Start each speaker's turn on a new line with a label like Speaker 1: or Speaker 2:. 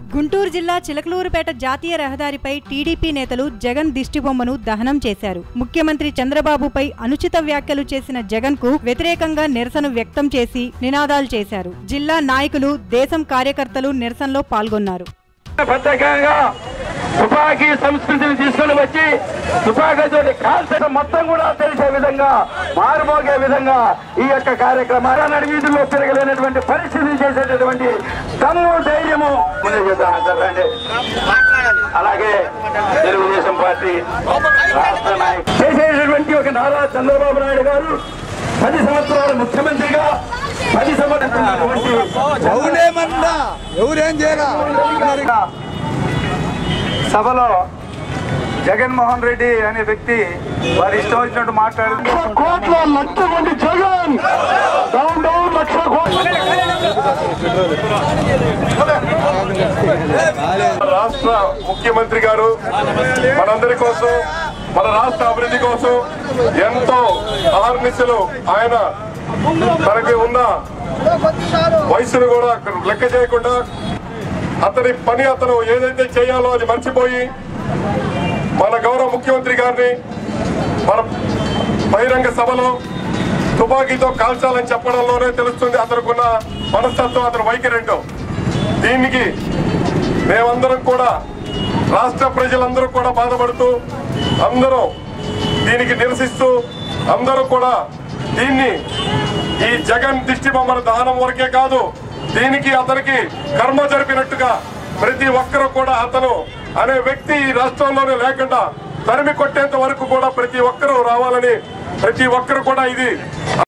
Speaker 1: గుంటూరు జిల్లా చిలకలూరుపేట జాతీయ రహదారిపై టీడీపీ నేతలు జగన్ దిష్టిబొమ్మను దహనం చేశారు ముఖ్యమంత్రి చంద్రబాబుపై అనుచిత వ్యాఖ్యలు చేసిన జగన్ కు వ్యతిరేకంగా నిరసన వ్యక్తం చేసి నినాదాలు చేశారు జిల్లా నాయకులు దేశం కార్యకర్తలు నిరసనలో పాల్గొన్నారు
Speaker 2: ప్రత్యేకంగా తుపాకీ సంస్కృతిని తీసుకొని వచ్చి తుపాకీతో కాల్చడం మొత్తం కూడా తెలిసే విధంగా మారుమోగే విధంగా ఈ యొక్క కార్యక్రమాలు నడి వీధుల్లో తిరగలేనటువంటి పరిస్థితి చేసేటటువంటి దమ్ము ధైర్యము ముందు చేద్దాం సార్ రండి. అలాగే తెలుగుదేశం పార్టీ రాష్ట్ర నాయకులు చేసేటటువంటి ఒక నారా చంద్రబాబు నాయుడు గారు పది సంవత్సరాలు ముఖ్యమంత్రిగా పది సంవత్సరాలు
Speaker 3: ఎవరేమన్నా ఎవరేం చేయరా
Speaker 4: సభలో జగన్మోహన్ రెడ్డి అనే వ్యక్తి వారి ఇష్టం వచ్చినట్టు మాట్లాడి
Speaker 2: కోట్ల లక్ష మంది జగన్ డౌన్ డౌన్ లక్ష కోట్ల
Speaker 5: రాష్ట్ర ముఖ్యమంత్రి గారు మనందరి కోసం మన రాష్ట్ర అభివృద్ధి కోసం ఎంతో అహర్నిశలు ఆయన తనకి ఉన్న వయసును కూడా లెక్క చేయకుండా అతని పని అతను ఏదైతే చేయాలో అది మర్చిపోయి మన గౌరవ ముఖ్యమంత్రి గారిని మన బహిరంగ సభలో తుపాకీతో కాల్చాలని చెప్పడంలోనే తెలుస్తుంది అతనుకున్న మనస్తత్వం అతని వైఖరేంటో దీనికి మేమందరం కూడా రాష్ట్ర ప్రజలందరూ కూడా బాధపడుతూ అందరూ దీనికి నిరసిస్తూ అందరూ కూడా దీన్ని ఈ జగన్ దిష్టి బొమ్మల దహనం వరకే కాదు దీనికి అతనికి కర్మ జరిపినట్టుగా ప్రతి ఒక్కరూ కూడా అతను అనే వ్యక్తి ఈ రాష్ట్రంలోనే లేకుండా తరిమి కొట్టేంత వరకు కూడా ప్రతి ఒక్కరూ రావాలని ప్రతి ఒక్కరు కూడా ఇది